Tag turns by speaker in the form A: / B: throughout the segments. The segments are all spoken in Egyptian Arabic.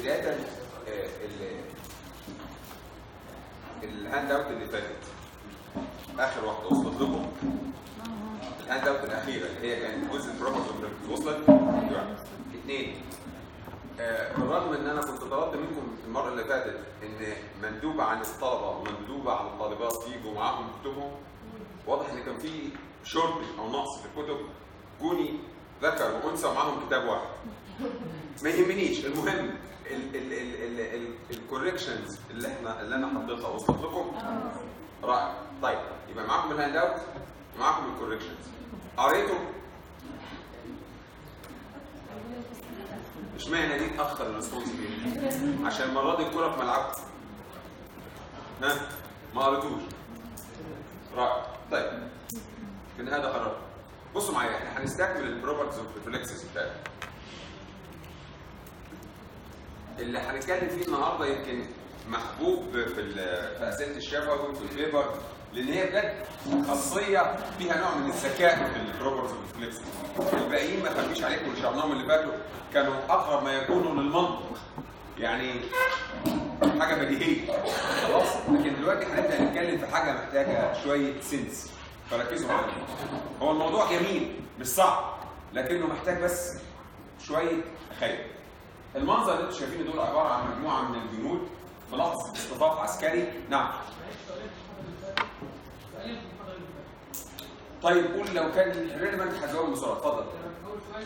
A: بدايه آه، ال- الهاند اوت اللي فاتت اخر واحده وصلت لكم الهاند اوت الاخيره اللي هي كانت جزء البروبرتي وصلت أيوة. اثنين آه، بالرغم ان انا كنت طلبت منكم المره اللي فاتت ان مندوبه عن الطلبه ومندوبه عن الطالبات يجوا معاهم كتبهم واضح ان كان في شورت او نقص في الكتب جوني ذكر وانثى ومعاهم كتاب واحد ما يهمنيش المهم الكوركشنز اللي احنا اللي انا حطيتها وصلت لكم رائع طيب يبقى معاكم الهاند اوت ومعاكم الكوركشنز قريتوا اشمعنى دي تاخر الريسبونسبيلتي عشان المره دي الكره في ملعبكم ها ما قريتوش رائع طيب كان هذا قرار بصوا معايا احنا هنستكمل البروبرتيز اوف ريفلكسز بتاعتنا اللي هنتكلم فيه النهارده يمكن محبوب في ال- في اسئله الشفوي وفي البيبر لان هي بجد خاصيه فيها نوع من الذكاء في البروبرتيز اوف ريفلكسز الباقيين ما خبيش عليكم اللي شرحناهم اللي فاتوا كانوا اقرب ما يكونوا للمنطق يعني حاجه بديهيه خلاص لكن دلوقتي هنبدا نتكلم في حاجه محتاجه شويه سنس فركزوا معايا هو الموضوع جميل مش صعب لكنه محتاج بس شويه تخيل المنظر اللي انتم شايفينه دول عباره عن مجموعه من الجنود في لحظه اصطفاف عسكري نعم طيب قول لو كان ريليفنت هجاوب بسرعه اتفضل
B: اول سؤال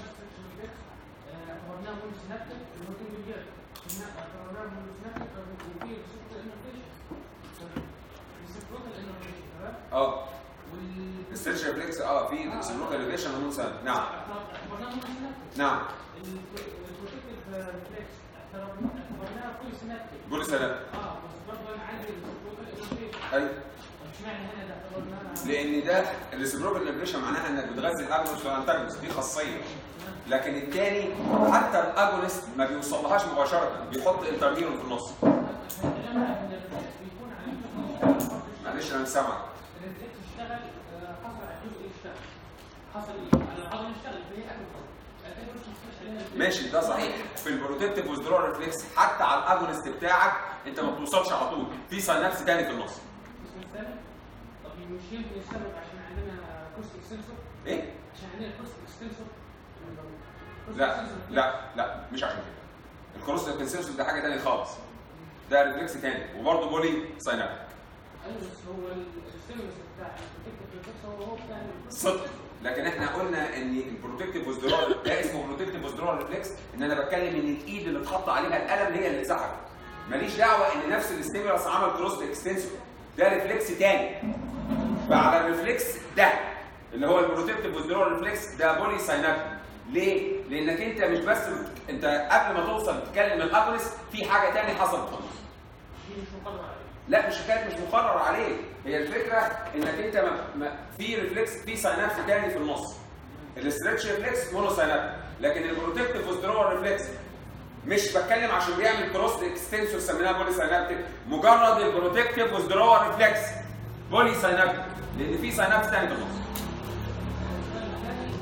B: اخبرناه من سنابتك الموتين بالجهد اخبرناه من سنابتك وفي ريسبتور انرفيشن ريسبتور انرفيشن تمام
A: اه
B: وال
A: السيرش ريفلكس اه في ريسبروكال ريليشن هرمون سنة نعم
B: اخبرناه من سنابتك
A: نعم
B: البروتكتيف ريفلكس اخبرناه كل سنابتك
A: قول سلام
B: اه بس برضه انا عندي ريسبتور انرفيشن
A: ايوه
B: طب اشمعنى هنا ده اخبرناه
A: لان ده الريسبروكال ريليشن معناها انك بتغذي الاجونست والانتاجونست دي خاصيه لكن الثاني حتى الاجونست ما بيوصلهاش مباشره بيحط انترنيرون في النص
B: كلامها ان الريفلكس بيكون على جزء
A: معلش انا مش سامعك
B: الريفلكس اشتغل آه، حصل على جزء يشتغل حصل ايه؟ على العضله اشتغل فهي اكل لكن مش مش عليها الريفلكس.
A: ماشي ده صحيح في البروتكتيف ويزدرول ريفلكس حتى على الاجونست بتاعك انت ما بتوصلش على طول في ساينابس تاني في النص
B: اسم الثاني طب مش يمكن السبب عشان عندنا كورس اكستنسور
A: ايه
B: عشان عندنا كورس اكستنسور
A: لا لا لا مش عشان كده الكروس كونسنسوس ده حاجه تانية خالص ده ريفلكس تاني وبرضه بولي ساينابتيك
B: ايوه بس هو الستيمولس بتاع البروتكتيف ريفلكس هو هو بتاع
A: صدق لكن احنا قلنا ان البروتكتيف ويزدرول ده اسمه بروتكتيف ويزدرول ريفلكس ان انا بتكلم ان الايد اللي اتحط عليها القلم هي اللي اتسحبت ماليش دعوه ان نفس الاستيمولس عمل كروس اكستنسور ده ريفلكس تاني فعلى الريفلكس ده اللي هو البروتكتيف ويزدرول ريفلكس ده بولي ساينابتيك ليه؟ لانك انت مش بس انت قبل ما توصل تتكلم الاجونس في حاجه تاني حصلت خالص
B: دي مش مقرر عليه
A: لا مش حكايه مش مقرر عليه هي الفكره انك انت ما ما في ريفلكس في ساينابس تاني في النص الاسترتش ريفلكس مونو ساينابس لكن البروتكتيف ويزدرول ريفلكس مش بتكلم عشان بيعمل كروس اكستنسور سميناها بولي ساينابتيك مجرد البروتكتيف ويزدرول ريفلكس بولي ساينابتيك لان في ساينابس تاني في النص
B: السؤال الثاني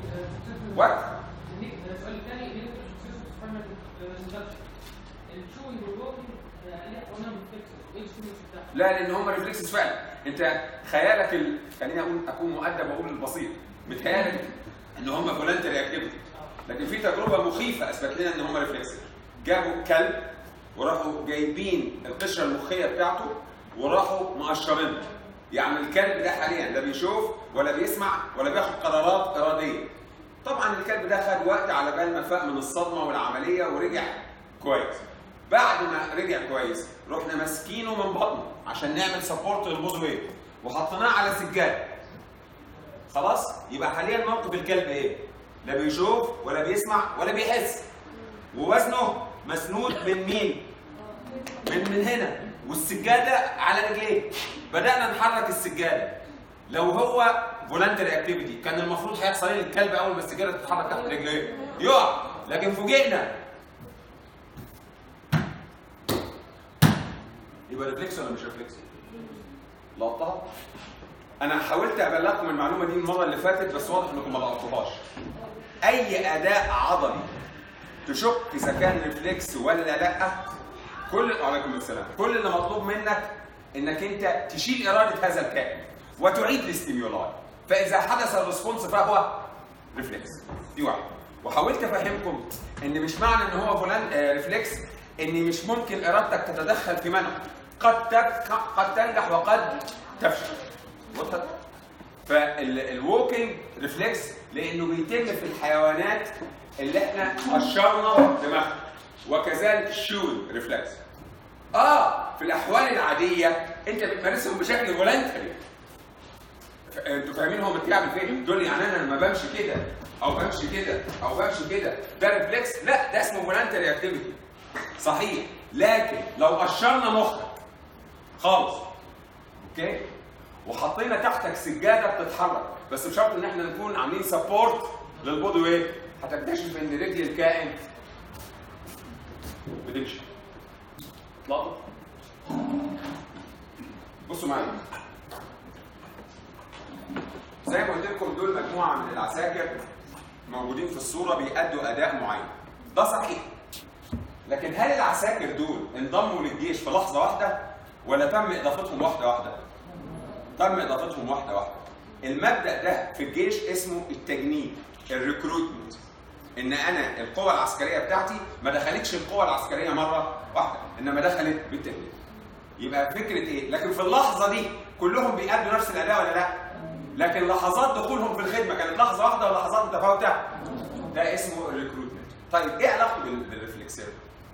A: وات
B: السؤال الثاني اللي انت بتشوفه سبحان الله الشوينج والووكينج عليه قلنا ريفلكس ايه الستيمولس بتاعها؟
A: لا لان هم ريفلكسز فعلا انت خيالك ال... خليني اقول اكون مؤدب واقول البسيط متهيألك ان هم فولنتري اكتيفيتي لكن في تجربه مخيفه اثبت لنا ان هم ريفلكسز جابوا كلب وراحوا جايبين القشره المخيه بتاعته وراحوا مقشرينه يعني الكلب ده حاليا لا بيشوف ولا بيسمع ولا بياخد قرارات اراديه طبعا الكلب ده خد وقت على بال ما فاق من الصدمه والعمليه ورجع كويس بعد ما رجع كويس رحنا ماسكينه من بطنه عشان نعمل سبورت للبوز ويت وحطيناه على سجاده خلاص يبقى حاليا موقف الكلب ايه لا بيشوف ولا بيسمع ولا بيحس ووزنه مسنود من مين من من هنا والسجاده على رجليه بدانا نحرك السجاده لو هو فولنتري اكتيفيتي كان المفروض هيحصل ايه للكلب اول ما السجاده تتحرك تحت رجليه يقع لكن فوجئنا يبقى ريفلكس ولا مش ريفلكس؟ لقطتها؟ انا حاولت ابلغكم المعلومه دي المره اللي فاتت بس واضح انكم ما لقطتوهاش. اي اداء عضلي تشك اذا كان ريفلكس ولا لا كل وعليكم السلام كل اللي مطلوب منك انك انت تشيل اراده هذا الكائن وتعيد الاستيمولاي فاذا حدث الريسبونس فهو ريفلكس دي واحده وحاولت افهمكم ان مش معنى ان هو فلان آه ريفلكس ان مش ممكن ارادتك تتدخل في منعه قد تك... قد تنجح وقد تفشل وصلت فالووكينج ريفلكس لانه بيتم في الحيوانات اللي احنا قشرنا دماغها وكذلك الشول ريفلكس اه في الاحوال العاديه انت بتمارسهم بشكل فولنتري انتوا فاهمين هو بيعمل فين؟ دول يعني انا لما بمشي كده او بمشي كده او بمشي كده ده ريفلكس لا ده اسمه فولنتري اكتيفيتي صحيح لكن لو قشرنا مخك خالص اوكي وحطينا تحتك سجاده بتتحرك بس بشرط ان احنا نكون عاملين سبورت للبودي ويت هتكتشف ان رجل الكائن بتمشي اطلقوا بصوا معايا زي ما قلت لكم دول مجموعه من العساكر موجودين في الصوره بيأدوا اداء معين ده صحيح لكن هل العساكر دول انضموا للجيش في لحظه واحده ولا تم اضافتهم واحده واحده تم اضافتهم واحده واحده المبدا ده في الجيش اسمه التجنيد الريكروتمنت ان انا القوة العسكرية بتاعتي ما دخلتش القوة العسكرية مرة واحدة انما دخلت بالتجنيد يبقى فكرة ايه؟ لكن في اللحظة دي كلهم بيأدوا نفس الأداء ولا لا؟ لكن لحظات دخولهم في الخدمة كانت لحظة واحدة ولا لحظات متفاوتة؟ ده اسمه الريكروتمنت. طيب ايه علاقته بالريفلكسير؟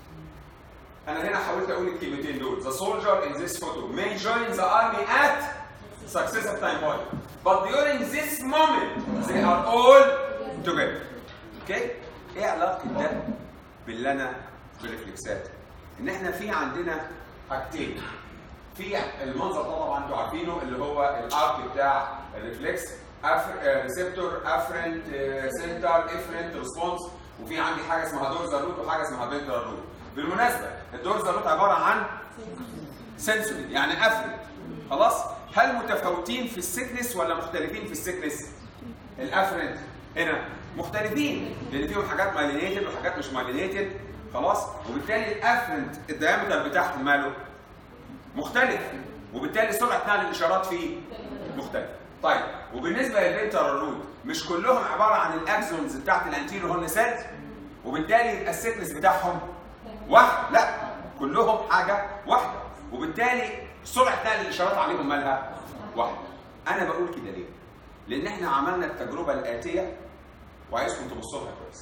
A: أنا هنا حاولت أقول الكلمتين دول. The soldier in this photo may join the army at successive time point. But during this moment they are all together. اوكي؟ ايه علاقة ده باللي أنا بالريفلكسات؟ إن إحنا في عندنا حاجتين. في المنظر ده طبعا انتوا عارفينه اللي هو الارك بتاع الريفلكس ريسبتور افرنت سنتر افرنت ريسبونس وفي عندي حاجه اسمها دورزال روت وحاجه اسمها فنترال روت بالمناسبه الدورزال روت عباره عن سنسوري يعني افرنت خلاص هل متفاوتين في السكنس ولا مختلفين في السكنس الافرنت هنا مختلفين لان فيهم حاجات مالينيتد وحاجات مش مالينيتد خلاص وبالتالي الافرنت الدايمتر بتاعهم ماله مختلف وبالتالي سرعه نقل الاشارات فيه مختلف طيب وبالنسبه للفنترال روت مش كلهم عباره عن الاكسونز بتاعت الانتيريور هورن سيلز وبالتالي يبقى السيكنس بتاعهم واحد لا كلهم حاجه واحده وبالتالي سرعه نقل الاشارات عليهم مالها واحده انا بقول كده ليه لان احنا عملنا التجربه الاتيه وعايزكم تبصوا لها كويس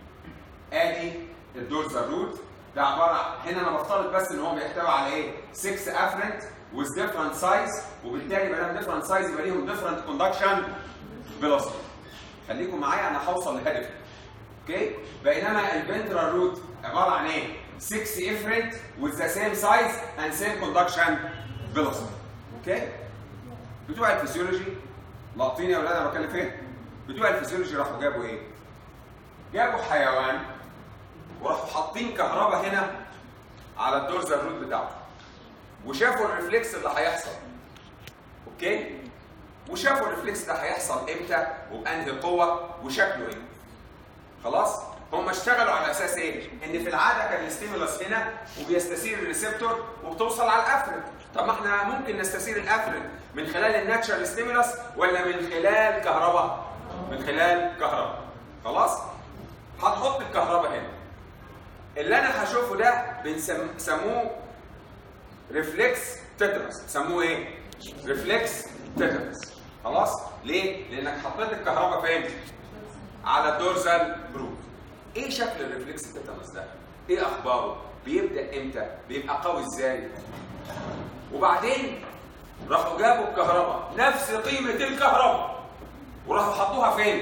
A: ادي الدورزال روت ده عباره هنا انا بفترض بس ان هو بيحتوي على ايه 6 افرنت with different size وبالتالي ما دام different size يبقى ليهم different conduction velocity خليكم معايا انا هوصل لهدفي اوكي بينما الفنترال روت عباره عن ايه 6 افرنت with the same size and same conduction velocity اوكي بتوع الفسيولوجي لاقطين يا اولاد انا بتكلم فين بتوع الفسيولوجي راحوا جابوا ايه جابوا حيوان وراحوا حاطين كهرباء هنا على الدورزال روت بتاعته وشافوا الريفلكس اللي هيحصل اوكي وشافوا الريفلكس ده هيحصل امتى وبانهي قوه وشكله ايه خلاص هم اشتغلوا على اساس ايه ان في العاده كان الستيمولس هنا وبيستثير الريسبتور وبتوصل على الافرن طب ما احنا ممكن نستثير الافرن من خلال الناتشرال ستيمولس ولا من خلال كهرباء من خلال كهرباء خلاص هنحط الكهرباء هنا اللي انا هشوفه ده بنسموه ريفلكس تترس سموه ايه ريفلكس تترس خلاص ليه لانك حطيت الكهرباء فين على الدورزال روت ايه شكل الريفلكس تترس ده ايه اخباره بيبدا امتى بيبقى قوي ازاي وبعدين راحوا جابوا الكهرباء نفس قيمه الكهرباء وراحوا حطوها فين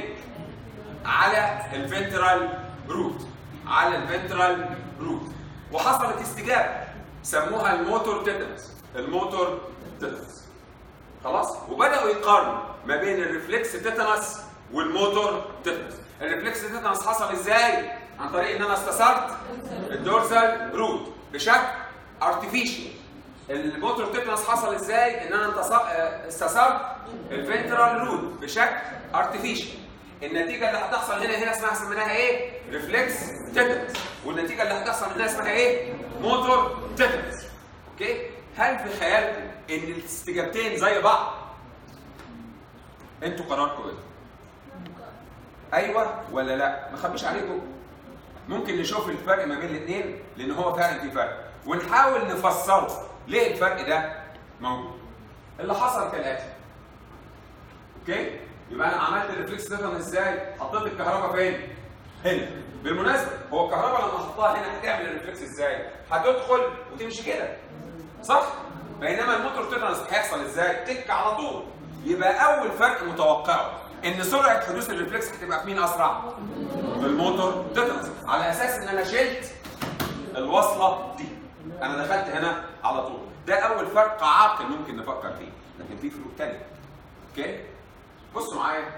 A: على الفنترال روت على الفنترال روت وحصلت استجابه سموها الموتور تيتانس الموتور تيتانس خلاص وبداوا يقارنوا ما بين الريفلكس تيتانس والموتور تيتانس الريفلكس تيتانس حصل ازاي عن طريق ان انا استثرت الدورسال روت بشكل ارتفيشال الموتور تيتانس حصل ازاي ان انا استثرت الفنترال روت بشكل ارتفيشال النتيجه اللي هتحصل هنا هنا اسمها سميناها ايه ريفلكس تيتنس والنتيجه اللي هتحصل هنا اسمها ايه موتور تيتنس اوكي هل في خيالكم ان الاستجابتين زي بعض انتوا قراركم ايه ايوه ولا لا ما خبيش عليكم ممكن نشوف الفرق ما بين الاثنين لان هو فعلا في فرق ونحاول نفسره ليه الفرق ده موجود اللي حصل كالاتي اوكي يبقى انا عملت الريفلكس ده ازاي حطيت الكهرباء فين هنا بالمناسبه هو الكهرباء لما احطها هنا هتعمل الريفلكس ازاي هتدخل وتمشي كده صح بينما الموتور تيتانس هيحصل ازاي تك على طول يبقى اول فرق متوقعه ان سرعه حدوث الريفلكس هتبقى في مين اسرع في الموتور تيتانس على اساس ان انا شلت الوصله دي انا دخلت هنا على طول ده اول فرق عاقل ممكن نفكر فيه لكن في فروق تانية اوكي بصوا معايا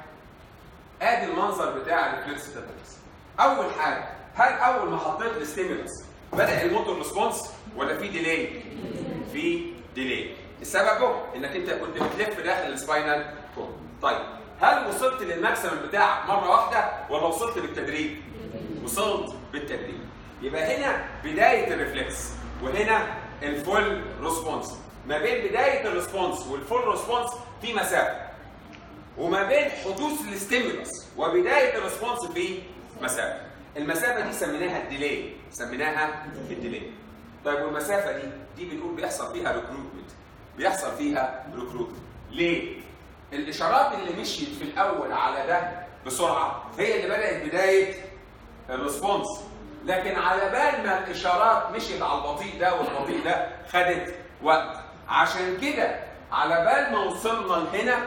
A: ادي المنظر بتاع الريفلكس تيتانس اول حاجه هل اول ما حطيت الستيمولس بدا الموتور ريسبونس ولا في ديلي في ديلي السبب انك انت كنت بتلف داخل السباينال كورد طيب هل وصلت للماكسيمم بتاعك مره واحده ولا وصلت بالتدريج وصلت بالتدريج يبقى هنا بدايه الريفلكس وهنا الفول ريسبونس ما بين بدايه الريسبونس والفول ريسبونس في مسافه وما بين حدوث الاستيمولس وبدايه الريسبونس في مسافه المسافه دي سميناها الديلي سميناها الديلي طيب والمسافه دي دي بنقول بيحصل فيها ريكروتمنت بيحصل فيها ريكروتمنت ليه الاشارات اللي مشيت في الاول على ده بسرعه هي اللي بدات بدايه الريسبونس لكن على بال ما الاشارات مشيت على البطيء ده والبطيء ده خدت وقت عشان كده على بال ما وصلنا لهنا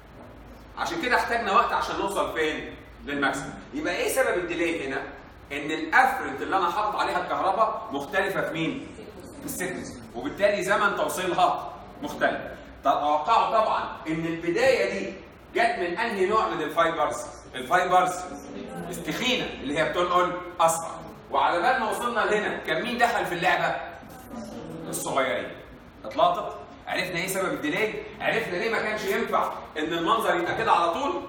A: عشان كده احتاجنا وقت عشان نوصل فين للماكسيمم يبقى ايه سبب الديلي هنا ان الافرنت اللي انا حاطط عليها الكهرباء مختلفه في مين في السيكنس وبالتالي زمن توصيلها مختلف تتوقعوا طبعا ان البدايه دي جت من انهي نوع من الفايبرز الفايبرز التخينه اللي هي بتنقل اسرع وعلى بال ما وصلنا لهنا كان مين دخل في اللعبه الصغيرين اتلقطت عرفنا ايه سبب الديلي عرفنا ليه ما كانش ينفع ان المنظر يبقى كده على طول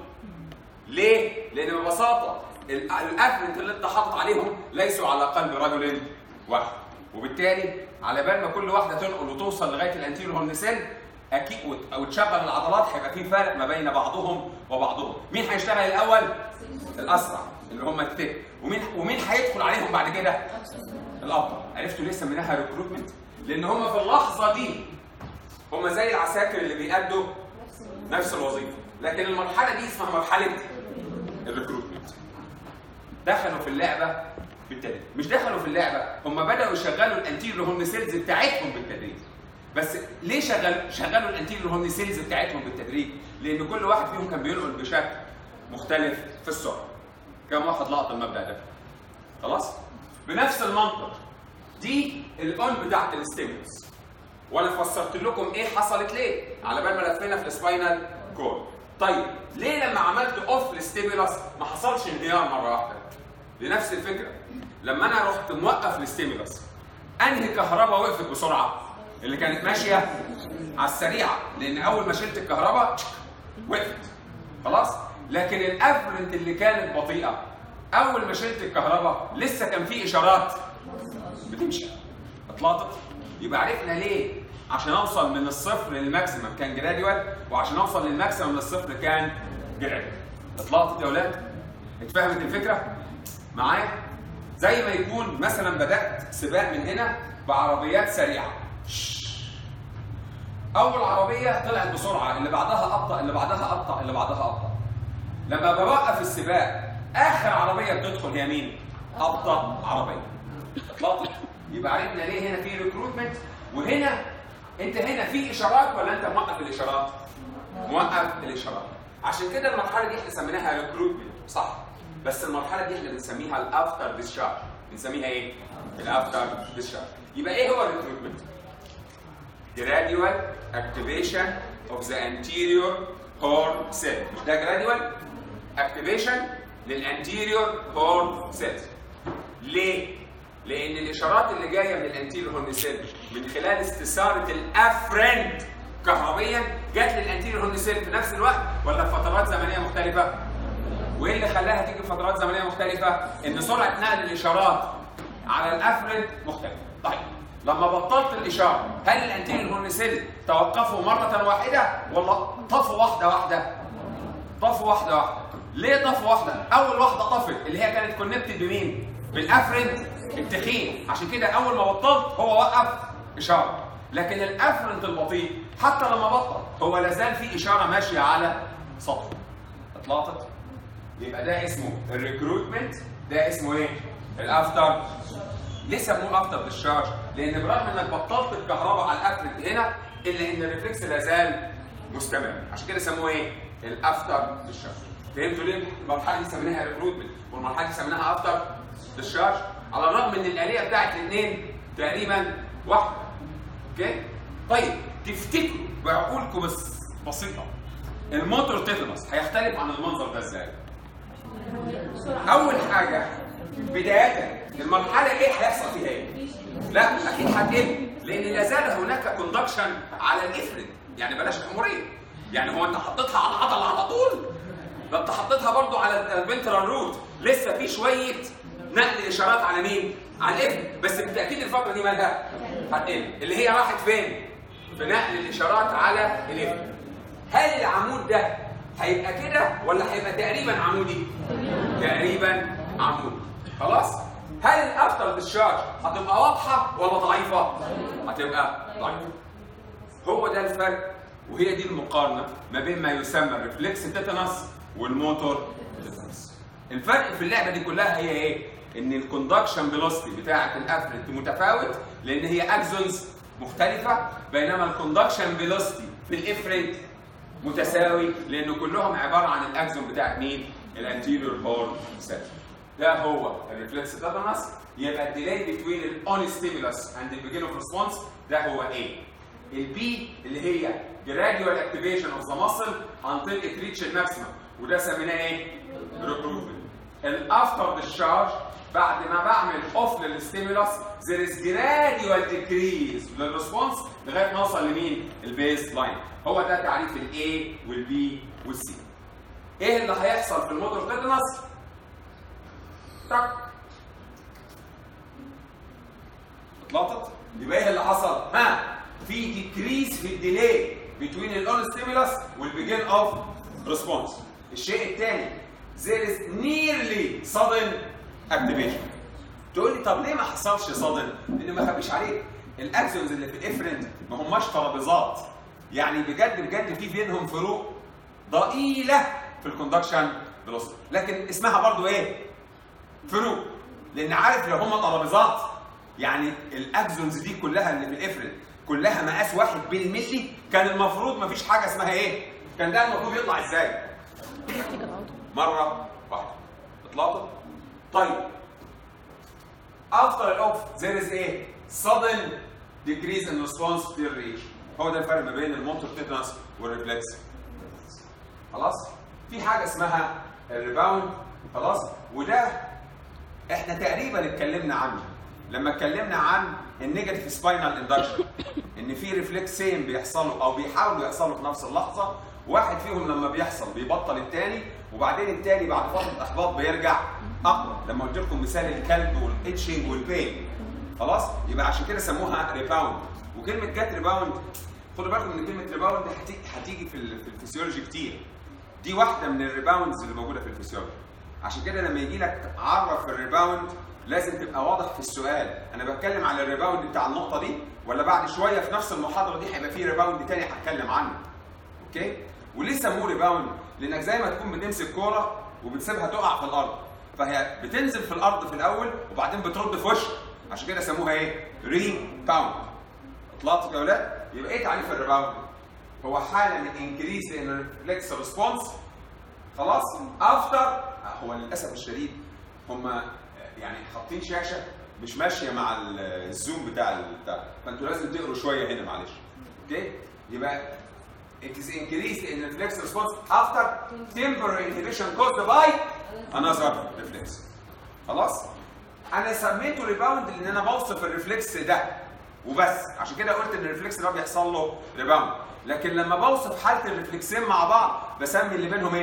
A: ليه لان ببساطه الافرنت اللي انت حاطط عليهم ليسوا على قلب رجل واحد وبالتالي على بال ما كل واحده تنقل وتوصل لغايه الانتيريور هورنسيل اكيد او تشغل العضلات هيبقى في فرق ما بين بعضهم وبعضهم مين هيشتغل الاول الاسرع اللي هم التك ومين ومين هيدخل عليهم بعد كده الابطا عرفتوا ليه سميناها ريكروتمنت لان هم في اللحظه دي هم زي العساكر اللي بيأدوا نفس الوظيفه لكن المرحله دي اسمها مرحله الريكروتمنت دخلوا في اللعبه بالتدريج مش دخلوا في اللعبه هم بداوا يشغلوا الانتيريور هورن سيلز بتاعتهم بالتدريج بس ليه شغل شغلوا الانتيريور هورن سيلز بتاعتهم بالتدريج لان كل واحد فيهم كان بينقل بشكل مختلف في السرعه كم واحد لقط المبدا ده خلاص بنفس المنطق دي الاون بتاعت الستيمولس وانا فسرت لكم ايه حصلت ليه على بال ما لفينا في السباينال كورد طيب ليه لما عملت اوف للستيمولس ما حصلش انهيار مره واحده لنفس الفكره لما انا رحت موقف الستيمولس انهي كهرباء وقفت بسرعه اللي كانت ماشيه على السريعه لان اول ما شلت الكهرباء وقفت خلاص لكن الافرنت اللي كانت بطيئه اول ما شلت الكهرباء لسه كان في اشارات بتمشي اتلقطت يبقى عرفنا ليه عشان اوصل من الصفر للماكسيمم كان جراديوال وعشان اوصل للماكسيمم من الصفر كان جراديوال اتلقطت يا اولاد اتفهمت الفكره معايا زي ما يكون مثلا بدات سباق من هنا بعربيات سريعه اول عربيه طلعت بسرعه اللي بعدها ابطا اللي بعدها ابطا اللي بعدها ابطا لما بوقف السباق اخر عربيه بتدخل هي مين ابطا عربيه اطلقت يبقى عرفنا ليه هنا في ريكروتمنت وهنا انت هنا في اشارات ولا انت موقف الاشارات موقف الاشارات عشان كده المرحله دي احنا سميناها ريكروتمنت صح بس المرحله دي احنا بنسميها الافتر ديسشارج بنسميها ايه الافتر ديسشارج يبقى ايه هو الريكروتمنت gradual activation of the anterior horn cell مش ده gradual activation للانتيريور هورن سيلز ليه؟ لان الاشارات اللي جايه من الانتيريور هورن سيل من خلال استثاره الافرنت كهربيا جت للانتيريور هورن سيل في نفس الوقت ولا في فترات زمنيه مختلفه؟ وايه اللي خلاها تيجي في فترات زمنيه مختلفه ان سرعه نقل الاشارات على الافرنت مختلفه طيب لما بطلت الاشاره هل الانتيريور هورن سيل توقفوا مره واحده ولا طفوا واحده واحده طفوا واحده واحده ليه طفوا واحده اول واحده طفت اللي هي كانت كونكتد بمين بالافرنت التخين عشان كده اول ما بطلت هو وقف اشاره لكن الافرنت البطيء حتى لما بطل هو لازال في اشاره ماشيه على سطحه اتلاطت يبقى ده اسمه الريكروتمنت ده اسمه ايه الافتر ليه سموه افتر ديشارج لان برغم انك بطلت الكهرباء على الافرنت هنا الا ان الريفلكس لازال مستمر عشان كده سموه ايه الافتر ديشارج فهمتوا ليه المرحله دي سميناها ريكروتمنت والمرحله دي سميناها افتر ديشارج على الرغم ان الاليه بتاعت الاثنين تقريبا واحده اوكي طيب تفتكروا بعقولكم بس بسيطه الموتور تيتانوس هيختلف عن المنظر ده ازاي اول حاجه بدايه المرحله ايه هيحصل فيها ايه لا اكيد هتقل لان لا زال هناك كوندكشن على الافرد يعني بلاش حموريه يعني هو انت حطيتها على العضله على طول ده انت حطيتها برضو على الفنترال روت لسه في شويه نقل اشارات على مين على الافرد بس بالتاكيد الفتره دي مالها هتقل اللي هي راحت فين في نقل الاشارات على الافرد هل العمود ده هيبقى كده ولا هيبقى تقريبا عمودي تقريبا عمودي خلاص هل الافتر ديشارج هتبقى واضحه ولا ضعيفه هتبقى ضعيفه هو ده الفرق وهي دي المقارنه ما بين ما يسمى الريفلكس تيتانس والموتور تيتانس الفرق في اللعبه دي كلها هي ايه ان الكوندكشن فيلوسيتي بتاعه الافرنت متفاوت لان هي اكزونز مختلفه بينما الكوندكشن فيلوسيتي في الافرنت متساوي لان كلهم عباره عن الاكزون بتاع مين الانتيريور هورن سيل ده هو الريفلكس تيتانس يبقى الديلي بتوين الاون ستيمولس اند البيجين اوف ريسبونس ده هو ايه البي اللي هي gradual activation of the muscle until it reach الماكسيمم وده سميناه ايه recruitment الافتر discharge بعد ما بعمل اوف للستيمولس there is gradual decrease للريسبونس لغايه ما اوصل لمين البيس لاين هو ده تعريف الاي والبي والسي ايه اللي هيحصل في الموتور تيتانس تك اتلطت يبقى ايه اللي حصل ها في ديكريز في الديلي بين الاون ستيمولس والبيجين اوف ريسبونس الشيء الثاني there is nearly sudden activation تقول لي طب ليه ما حصلش صدن؟ لان ما خبيش عليك الاكسونز اللي في الافرنت ما هماش ترابيزات يعني بجد بجد في بينهم فروق ضئيله في الكوندكشن فيلوسيتي لكن اسمها برضو ايه؟ فروق لان عارف لو هم ترابيزات يعني الاكسونز دي كلها اللي في الافرنت كلها مقاس واحد بالملي كان المفروض ما فيش حاجه اسمها ايه؟ كان ده المفروض يطلع ازاي؟ مره واحده اطلاقا طيب after off there is a sudden decrease in response to the reach هو ده الفرق ما بين الموتور تيتانس والريفلكس خلاص في حاجه اسمها الريباوند خلاص وده احنا تقريبا اتكلمنا عنه لما اتكلمنا عن النيجاتيف سباينال اندكشن ان في ريفلكسين بيحصلوا او بيحاولوا يحصلوا في نفس اللحظه واحد فيهم لما بيحصل بيبطل الثاني وبعدين الثاني بعد فتره احباط بيرجع اقوى لما قلت لكم مثال الكلب والاتشنج والبين خلاص يبقى عشان كده سموها ريباوند وكلمه جت ريباوند خدوا بالكم ان كلمه ريباوند هتيجي هتيجي في ال- في الفسيولوجي كتير دي واحده من الريباوندز اللي موجوده في الفسيولوجي عشان كده لما يجي لك عرف الريباوند لازم تبقى واضح في السؤال انا بتكلم على الريباوند بتاع النقطه دي ولا بعد شويه في نفس المحاضره دي هيبقى في ريباوند تاني هتكلم عنه اوكي وليه سموه ريباوند لانك زي ما تكون بتمسك كوره وبتسيبها تقع في الارض فهي بتنزل في الارض في الاول وبعدين بترد في وشك عشان كده سموها ايه ريباوند اطلعت يا اولاد يبقى ايه تعريف الريباوند هو حاله من انكريس ان ريفلكس ريسبونس خلاص افتر هو للاسف الشديد هم يعني حاطين شاشه مش ماشيه مع ال- الزوم بتاع البتاع فانتوا لازم تقروا شويه هنا معلش اوكي يبقى it is increased in reflex response after temporary inhibition caused by another reflex خلاص انا سميته ريباوند لان انا بوصف الريفلكس ده وبس عشان كده قلت ان الريفلكس ده بيحصل له ريباوند لكن لما بوصف حاله الريفلكسين مع بعض بسمي اللي بينهم ايه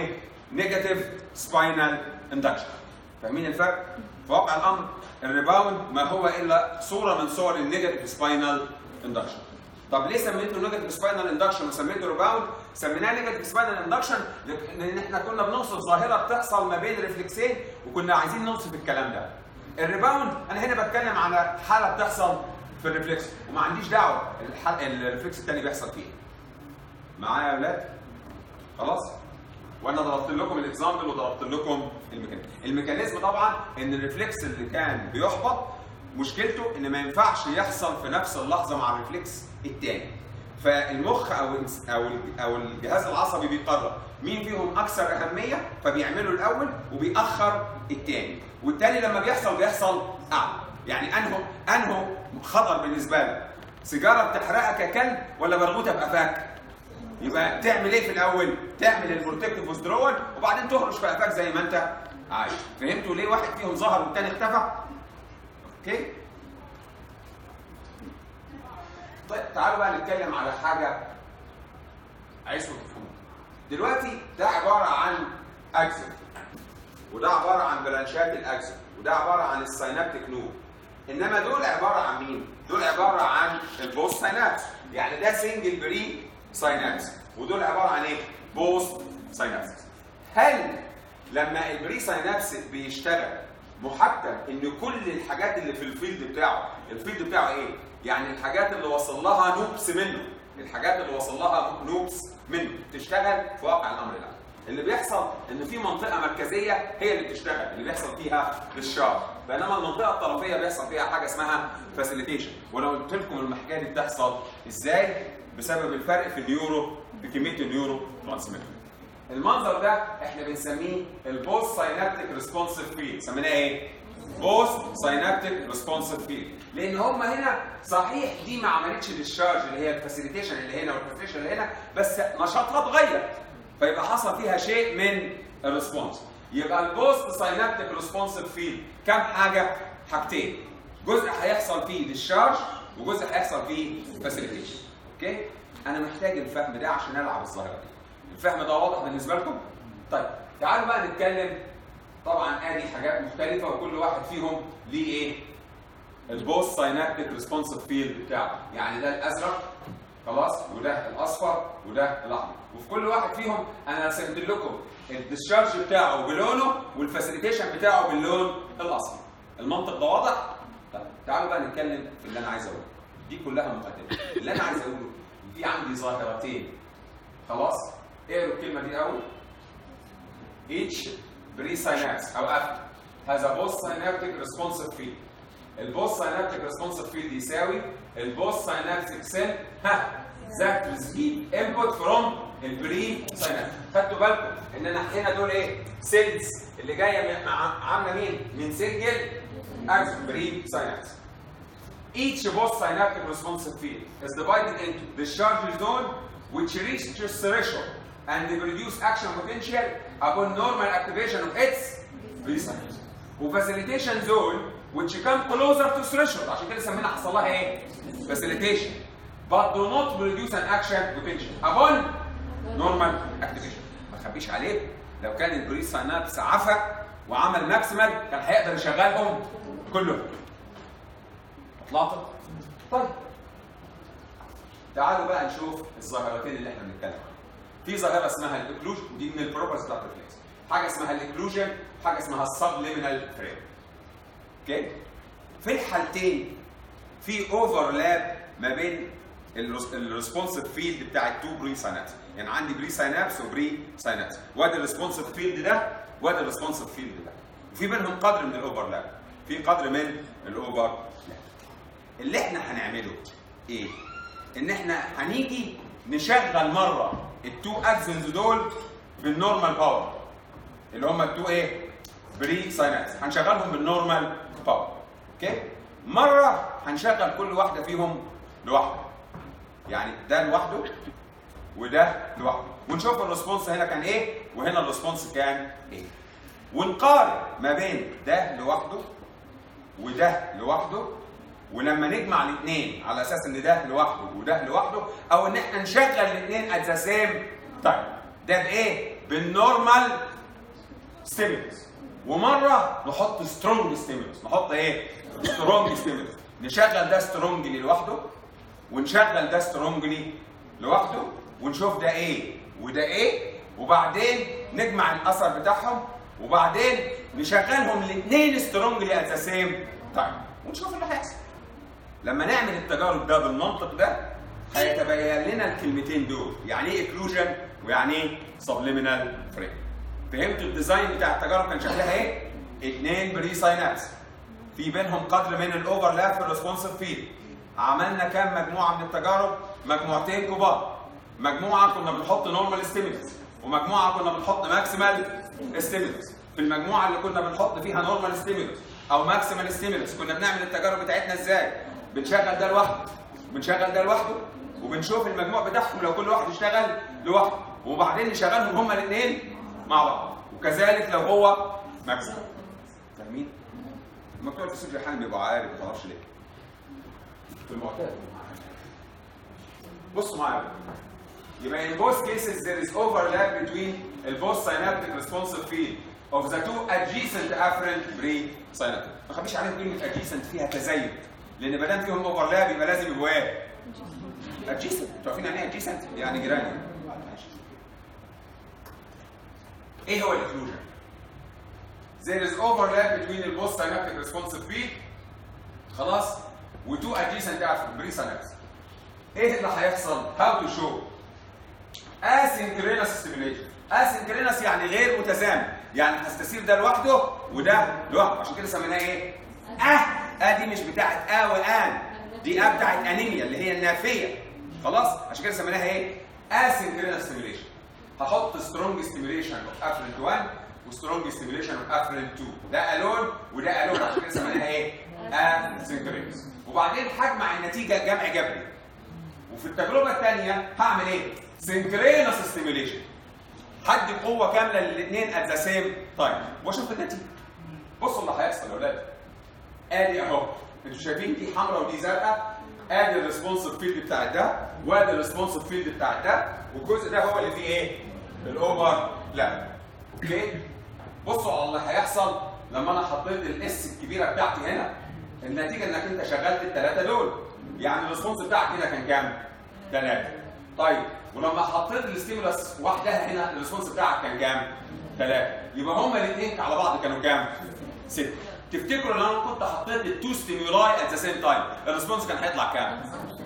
A: نيجاتيف سباينال اندكشن فاهمين الفرق؟ في واقع الامر الريباوند ما هو الا صوره من صور النيجاتيف سباينال اندكشن طب ليه سميته نيجاتيف سباينال اندكشن وسميته ريباوند؟ سميناه نيجاتيف سباينال اندكشن لان احنا كنا بنوصف ظاهره بتحصل ما بين ريفلكسين وكنا عايزين نوصف الكلام ده. الريباوند انا هنا بتكلم على حاله بتحصل في الريفلكس وما عنديش دعوه الح- الريفلكس الثاني بيحصل فيه. معايا يا اولاد؟ خلاص؟ وانا ضربت لكم الاكزامبل وضربت لكم الميكانيزم. الميكانيزم طبعا ان الريفلكس اللي كان بيحبط مشكلته ان ما ينفعش يحصل في نفس اللحظه مع الريفلكس الثاني. فالمخ او الإنس- او ال- او الجهاز العصبي بيقرر مين فيهم اكثر اهميه فبيعمله الاول وبيأخر الثاني والثاني لما بيحصل بيحصل اعلى يعني انه انه خطر بالنسبه لك سيجاره بتحرقك ككلب ولا برغوثه بقفاك يبقى تعمل ايه في الاول تعمل البروتكتيف وذرول وبعدين تهرش في قفاك زي ما انت عايز فهمتوا ليه واحد فيهم ظهر والثاني اختفى اوكي طيب تعالوا بقى نتكلم على حاجه عايزكم تفهموها دلوقتي ده عباره عن اكسل وده عباره عن برانشات الاكسل وده عباره عن السينابتيك نور انما دول عباره عن مين دول عباره عن البوست ساينابس يعني ده سنجل بري ساينابس ودول عباره عن ايه بوست ساينابس هل لما البري ساينابس بيشتغل محدد ان كل الحاجات اللي في الفيلد بتاعه الفيلد بتاعه ايه يعني الحاجات اللي وصل لها نوبس منه الحاجات اللي وصل لها نوبس منه تشتغل في واقع الامر ده اللي بيحصل ان في منطقه مركزيه هي اللي بتشتغل اللي بيحصل فيها الشارج بينما المنطقه الطرفيه بيحصل فيها حاجه اسمها فاسيليتيشن وانا قلت لكم الحكايه دي بتحصل ازاي بسبب الفرق في النيورو في كميه النيورو ترانسميتر المنظر ده احنا بنسميه البوست ساينابتيك ريسبونسيف فيلد سميناه ايه بوست ساينابتيك ريسبونسيف فيلد لان هم هنا صحيح دي ما عملتش للشارج اللي هي الفاسيليتيشن اللي هنا والفاسيليتيشن اللي هنا بس نشاطها اتغير فيبقى حصل فيها شيء من الريسبونس يبقى البوست ساينابتيك ريسبونسيف فيلد كام حاجه حاجتين جزء هيحصل فيه ديشارج وجزء هيحصل فيه فاسيليتيشن اوكي انا محتاج الفهم ده عشان العب الظاهره دي الفهم ده واضح بالنسبه لكم طيب تعالوا بقى نتكلم طبعا ادي حاجات مختلفه وكل واحد فيهم ليه ايه البوست ساينابتيك ريسبونسيف فيلد بتاعه يعني ده الازرق خلاص وده الاصفر وده الاحمر وفي كل واحد فيهم انا رسمت لكم الديسشارج بتاعه بلونه والفاسيليتيشن بتاعه باللون الاصفر المنطق ده واضح طيب تعالوا بقى نتكلم في اللي انا عايز اقوله دي كلها مقدمه اللي انا عايز اقوله إن في عندي ظاهرتين خلاص اقروا الكلمه دي الاول each pre-synapse او after has a post-synaptic responsive field البوست ساينابتيك ريسبونسيف فيلد يساوي البوست ساينابتيك سيل ها ذات ريسيف انبوت فروم البري ساينابتيك خدتوا بالكم ان انا هنا دول ايه سيلز اللي جايه من مع- عامله مين من سنجل اكس بري ساينابس Each post-synaptic responsive field is divided into discharge zone which reaches threshold and they produce action potential upon normal activation of its pre-synapse. وفاسيليتيشن زون which come closer to threshold عشان كده سمينا حصل لها ايه؟ facilitation but do not produce an action potential upon normal activation ما تخبيش عليك لو كان البري ساينابس عفى وعمل ماكسيمال كان هيقدر يشغلهم كلهم طلعت طيب تعالوا بقى نشوف الظاهرتين اللي احنا بنتكلم عنها في ظاهره اسمها الاكلوجن ودي من البروبرز بتاعت الريفلكس حاجه اسمها الاكلوجن حاجه اسمها السبليمينال فريم اوكي في الحالتين في اوفرلاب ما بين الريسبونسيف فيلد بتاع التو بري ساينابس يعني عندي بري ساينابس وبري ساينابس وادي الريسبونسيف فيلد ده وادي الريسبونسيف فيلد ده وفي بينهم قدر من الاوفرلاب في قدر من الاوفرلاب اللي احنا هنعمله ايه ان احنا هنيجي نشغل مره التو اكسنز دول بالنورمال باور اللي هم التو ايه بري ساينابس هنشغلهم بالنورمال باور اوكي مره هنشغل كل واحده فيهم لوحدها يعني ده لوحده وده لوحده ونشوف الريسبونس هنا كان ايه وهنا الريسبونس كان ايه ونقارن ما بين ده لوحده وده لوحده ولما نجمع الاثنين على اساس ان ده لوحده وده لوحده او ان احنا نشغل الاثنين ات ذا سيم تايم ده بايه؟ بالنورمال ستيمولس ومره نحط سترونج ستيمولس نحط ايه سترونج ستيمولس نشغل ده سترونجلي لوحده ونشغل ده سترونجلي لوحده ونشوف ده ايه وده ايه وبعدين نجمع الاثر بتاعهم وبعدين نشغلهم الاثنين سترونجلي ات ذا سيم تايم ونشوف اللي هيحصل لما نعمل التجارب ده بالمنطق ده هيتبين لنا الكلمتين دول يعني ايه اكلوجن ويعني ايه سبليمينال فريم فهمت الديزاين بتاع التجارب كان شكلها ايه؟ اثنين بري ساينابس في بينهم قدر من الاوفرلاب في الريسبونسيف فيلد عملنا كام مجموعه من التجارب؟ مجموعتين كبار مجموعه كنا بنحط نورمال ستيمولس ومجموعه كنا بنحط ماكسيمال ستيمولس في المجموعه اللي كنا بنحط فيها نورمال ستيمولس او ماكسيمال ستيمولس كنا بنعمل التجارب بتاعتنا ازاي؟ بنشغل ده لوحده بنشغل ده لوحده وبنشوف المجموع بتاعهم لو كل واحد اشتغل لوحده وبعدين نشغلهم هما الاثنين مع بعض وكذلك لو هو ماكسيمال فاهمين؟ المكتوب في السجل احيانا بيبقوا عارف ما تعرفش ليه في المعتاد بصوا معايا يبقى in both cases there is overlap between the both synaptic responsive field of the two adjacent afferent pre-synaptic ما خبيش عليهم كلمه adjacent فيها تزايد لان ما دام فيهم overlap يبقى لازم يبقوا ايه؟ adjacent انتوا عارفين يعني ايه adjacent؟ يعني جيران ايه هو الاكلوجن؟ There is overlap between the both synaptic responsive field خلاص و two adjacent afferent pre-synaptic ايه اللي هيحصل؟ How to show اسynchronous stimulation اسynchronous يعني غير متزامن يعني هستثير ده لوحده وده لوحده عشان كده سميناه ايه؟ اه اه دي مش بتاعت اه وان دي اه بتاعت انيميا اللي هي النافيه خلاص عشان كده سميناها ايه؟ اسynchronous stimulation هحط سترونج ستيميوليشن اوف افرنت 1 وسترونج ستيميوليشن اوف افرنت 2 ده الون وده الون عشان كده سميناها ايه؟ اسynchronous وبعدين هجمع النتيجه جمع جبري وفي التجربه الثانيه هعمل ايه؟ سنكرينس ستيميوليشن هدي قوه كامله للاثنين ات ذا سيم تايم واشوف النتيجه بصوا اللي هيحصل يا اولاد ادي اهو انتوا شايفين دي حمراء ودي زرقاء ادي الريسبونسيف فيلد بتاع ده وادي الريسبونسيف فيلد بتاع ده والجزء ده هو اللي فيه ايه؟ الاوفر لا اوكي بصوا على اللي هيحصل لما انا حطيت الاس الكبيره بتاعتي هنا النتيجه انك انت شغلت الثلاثه دول يعني الريسبونس بتاعك هنا كان كام؟ ثلاثه طيب ولما حطيت الستيمولس وحدها هنا الريسبونس بتاعك كان كام؟ ثلاثه يبقى هما الاثنين على بعض كانوا كام؟ سته تفتكروا لو انا كنت حطيت التو ستيمولاي ات ذا سيم تايم الريسبونس كان هيطلع كام؟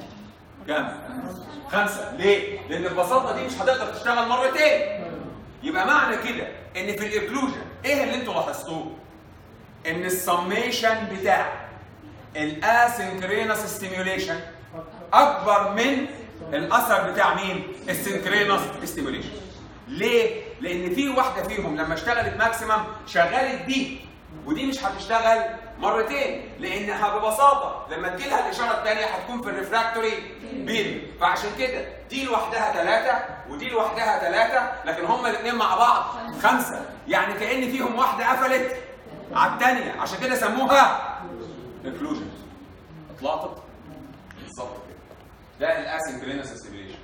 A: كام؟ خمسه ليه؟ لان البساطه دي مش هتقدر تشتغل مرتين يبقى معنى كده ان في الاكلوجن ايه اللي انتوا لاحظتوه؟ ان السميشن بتاع الاسynchronous ستيميوليشن اكبر من الاثر بتاع مين؟ السنكرينوس ستيميوليشن. ليه؟ لان في واحده فيهم لما اشتغلت ماكسيمم شغلت دي ودي مش هتشتغل مرتين لانها ببساطه لما تجيلها الاشاره الثانيه هتكون في الريفراكتوري بيريود فعشان كده دي لوحدها ثلاثه ودي لوحدها ثلاثه لكن هما الاثنين مع بعض خمسه يعني كان فيهم واحده قفلت على الثانيه عشان كده سموها انكلوجن اتلقطت بالظبط كده ده الاسynchronous ستيميوليشن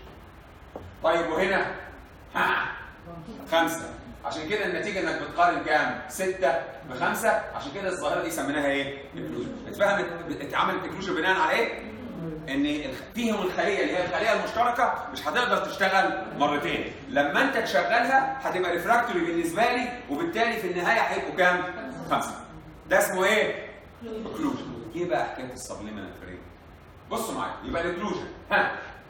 A: طيب وهنا ها خمسه عشان كده النتيجه انك بتقارن كام؟ سته بخمسه عشان كده الظاهره دي سميناها ايه؟ انكلوجن اتفهمت اتعملت انكلوجن بناء على ايه؟ ان الخ- فيهم الخليه اللي هي الخليه المشتركه مش هتقدر تشتغل مرتين لما انت تشغلها هتبقى ريفراكتوري بالنسبه لي وبالتالي في النهايه هيبقوا كام؟ خمسه ده اسمه ايه؟ انكلوجن ايه بقى حكايه السبليمينال فريم؟ بصوا معايا يبقى الانكلوجن ها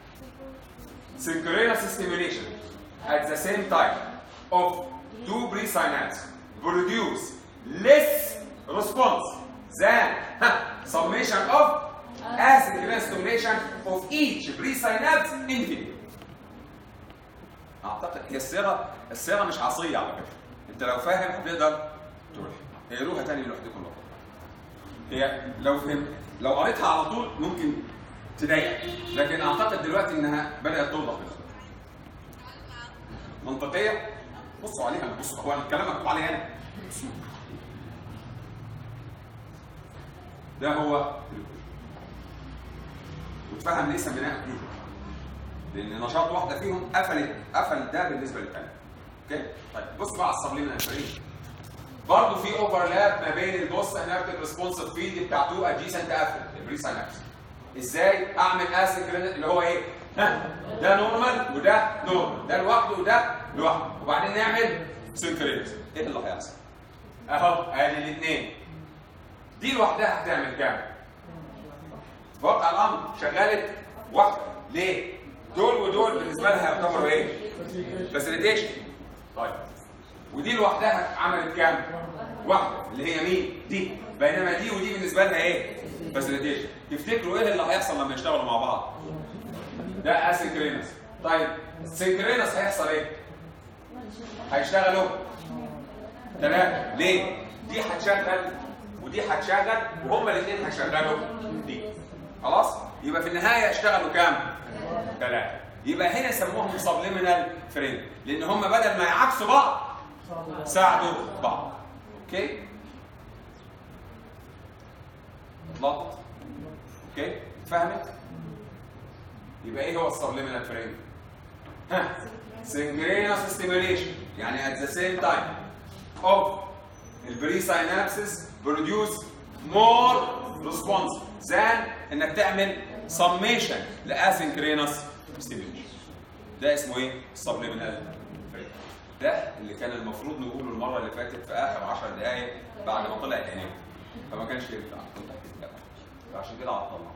A: synchronous stimulation at the same time of two presynapses produce less response than ها, summation of asynchronous stimulation of each presynapse individually. اعتقد هي الصيغه الصيغه مش عصيه على فكره انت لو فاهم هتقدر تروح اقروها تاني لوحدكم لو هي لو فهمت لو قريتها على طول ممكن تضايقك لكن اعتقد دلوقتي انها بدات توضح لك منطقيه بصوا عليها بصوا هو الكلام مكتوب عليها هنا ده هو وتفهم ليه سميناه كلوجن لان نشاط واحده فيهم قفلت قفل ده بالنسبه للثانيه اوكي طيب بص بقى على السبليمينال فريم برضه في اوفرلاب ما بين البوست انابتيك ريسبونسيف فيلد بتاع تو ادجيسنت افل البري ساينابس ازاي اعمل اسينكرونس اللي هو ايه ها ده نورمال وده نورمال ده لوحده وده لوحده وبعدين نعمل سينكرونس ايه اللي هيحصل اهو ادي الاثنين دي لوحدها هتعمل كام في واقع الامر شغاله واحده ليه دول ودول بالنسبه لها يعتبروا ايه فاسيليتيشن طيب ودي لوحدها عملت كام واحده اللي هي مين دي بينما دي ودي بالنسبه لها ايه فاسيليتيشن تفتكروا ايه اللي هيحصل لما يشتغلوا مع بعض ده اسينكرينس طيب سينكرينس هيحصل ايه هيشتغلوا ثلاثه ليه دي هتشغل ودي هتشغل وهما الاثنين هيشغلوا دي خلاص يبقى في النهايه اشتغلوا كام ثلاثه يبقى هنا سموهم سبليمينال فريند لان هم بدل ما يعكسوا بعض ساعدوا بعض اوكي اتلخبط اوكي فهمت يبقى ايه هو السبليمينال فريند ها synchronous stimulation يعني at the same time of البري synapses produce more response than انك تعمل summation لاسynchronous stimulation ده اسمه ايه؟ subliminal فريق ده اللي كان المفروض نقوله المره اللي فاتت في اخر 10 دقائق بعد ما طلعت عينيه فما كانش ينفع كنت هتتكلم فعشان كده عطلنا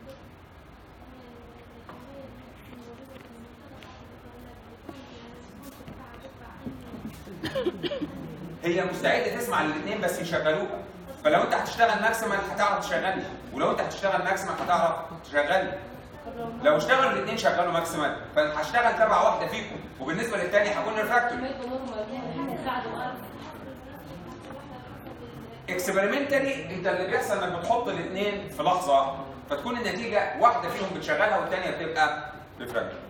A: هي مستعده تسمع الاثنين بس يشغلوها فلو انت هتشتغل ماكسيمال هتعرف تشغلني ولو انت هتشتغل ماكسيمال هتعرف تشغلني لو اشتغلوا الاثنين شغلوا ماكسيمال فانا هشتغل تبع واحده فيكم وبالنسبه للثاني هكون ريفراكتوري اكسبيرمنتالي انت اللي بيحصل انك بتحط الاثنين في لحظه واحده فتكون النتيجه واحده فيهم بتشغلها والثانيه بتبقى ريفراكتوري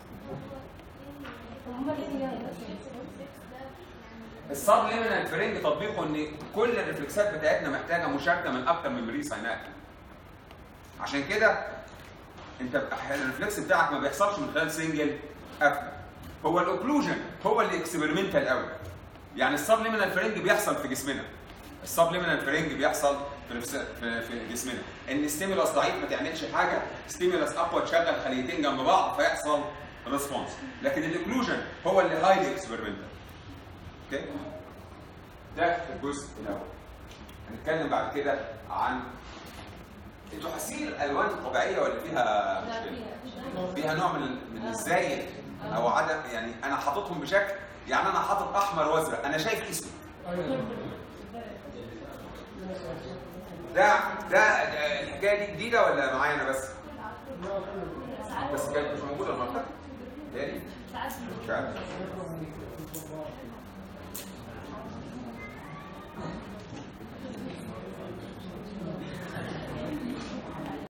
A: السب ليمينال فرينج تطبيقه ان كل الريفلكسات بتاعتنا محتاجه مشاركه من اكتر من بري ساينات عشان كده انت الريفلكس بتاعك ما بيحصلش من خلال سنجل قفله هو الاوكلوجن هو اللي اكسبيرمنتال قوي يعني السب ليمينال فرينج بيحصل في جسمنا السب ليمينال فرينج بيحصل في في, في جسمنا ان ستيمولاس ضعيف ما تعملش حاجه ستيمولاس اقوى تشغل خليتين جنب بعض فيحصل ريسبونس لكن الاوكلوجن هو اللي هايلي اكسبيرمنتال اوكي ده الجزء الاول هنتكلم بعد كده عن انتوا حاسين الالوان طبيعيه ولا فيها مشكله؟ فيها نوع من من الزايد او عدم يعني انا حاططهم بشكل يعني انا حاطط احمر وازرق انا شايف اسمه ده ده الحكايه دي جديده ولا معايا انا بس؟ بس كانت مش موجوده المنطقه؟ تاني؟ مش عارف